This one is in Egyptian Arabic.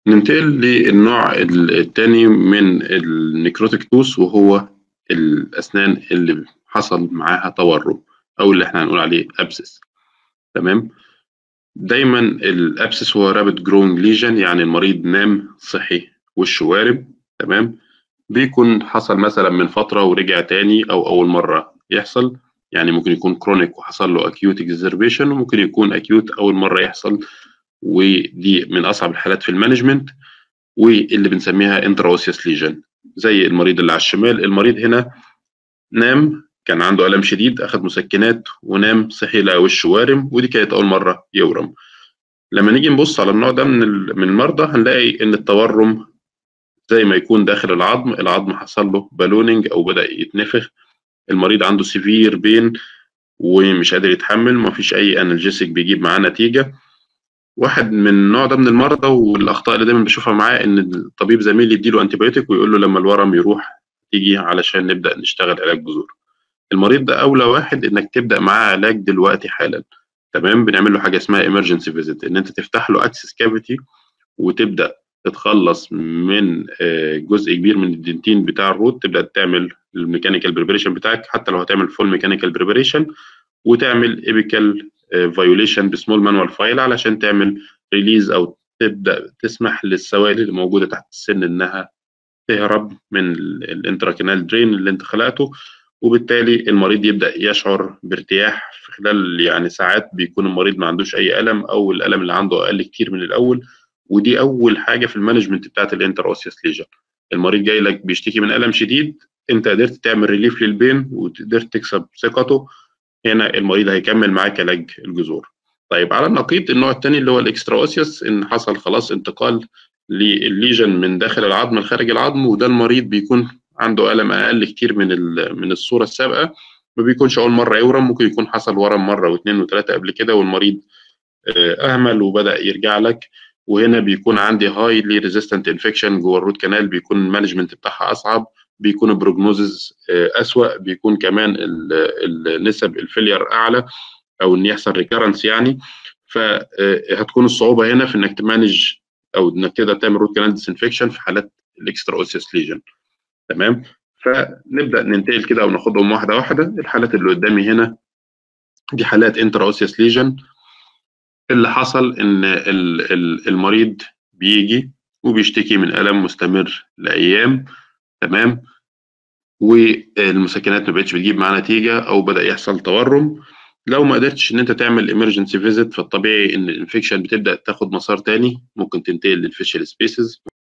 ننتقل للنوع التاني من النيكروتيك توث وهو الأسنان اللي حصل معاها تورم أو اللي احنا هنقول عليه أبسس تمام دايما الأبسس هو رابت جرونج ليجن يعني المريض نام صحي وشه وارم تمام بيكون حصل مثلا من فترة ورجع تاني أو أول مرة يحصل يعني ممكن يكون كرونيك وحصل له أكيوت اكزربيشن وممكن يكون أكيوت أول مرة يحصل ودي من اصعب الحالات في المانجمنت واللي بنسميها انتراوسيوس ليجن زي المريض اللي على الشمال المريض هنا نام كان عنده الم شديد اخذ مسكنات ونام صحي لقى وشه وارم ودي كانت اول مره يورم لما نيجي نبص على النوع ده من من المرضى هنلاقي ان التورم زي ما يكون داخل العظم العظم حصل له بالوننج او بدا يتنفخ المريض عنده سيفير بين ومش قادر يتحمل مفيش اي انالجيسيك بيجيب معاه نتيجه واحد من النوع ده من المرضى والاخطاء اللي دايما بشوفها معاه ان الطبيب زميلي يديله انتيبيوتيك ويقول له لما الورم يروح تيجي علشان نبدا نشتغل علاج جذور المريض ده اولى واحد انك تبدا معاه علاج دلوقتي حالا تمام بنعمل له حاجه اسمها ايمرجنسي فيزيت ان انت تفتح له اكسس كافيتي وتبدا تتخلص من جزء كبير من الدنتين بتاع الروت تبدا تعمل الميكانيكال بريبريشن بتاعك حتى لو هتعمل فول ميكانيكال بريبريشن وتعمل ايبيكال فايوليشن بسمول مانوال فايل علشان تعمل ريليز او تبدا تسمح للسوائل اللي موجوده تحت السن انها تهرب من الانتراكينال درين اللي انت خلقته وبالتالي المريض يبدا يشعر بارتياح في خلال يعني ساعات بيكون المريض ما عندوش اي الم او الالم اللي عنده اقل كتير من الاول ودي اول حاجه في المانجمنت بتاعت الانتراوسيوس ليجن المريض جاي لك بيشتكي من الم شديد انت قدرت تعمل ريليف للبين وقدرت تكسب ثقته هنا المريض هيكمل معاك علاج الجذور طيب على النقيض النوع الثاني اللي هو الاكسترا اوسيوس ان حصل خلاص انتقال للليجن من داخل العظم لخارج العظم وده المريض بيكون عنده الم اقل كتير من من الصوره السابقه ما بيكونش اول مره يورم ممكن يكون حصل ورم مره واثنين وثلاثه قبل كده والمريض اهمل وبدا يرجع لك وهنا بيكون عندي هايلي ريزيستنت انفكشن جوه الروت كانال بيكون المانجمنت بتاعها اصعب بيكون البروجنوزز اسوا بيكون كمان النسب الفيلير اعلى او ان يحصل ريكارنس يعني فهتكون الصعوبه هنا في انك تمانج او انك تقدر تعمل روت كانال ديسانفكشن في حالات الاكسترا اوسيوس ليجن تمام فنبدا ننتقل كده او ناخدهم واحده واحده الحالات اللي قدامي هنا دي حالات انترا اوسيوس ليجن اللي حصل ان المريض بيجي وبيشتكي من الم مستمر لايام تمام والمسكنات ما بقتش بتجيب معاه نتيجه او بدا يحصل تورم لو ما قدرتش ان انت تعمل emergency فيزيت فالطبيعي ان الانفكشن بتبدا تاخد مسار تاني ممكن تنتقل للفيشل سبيسز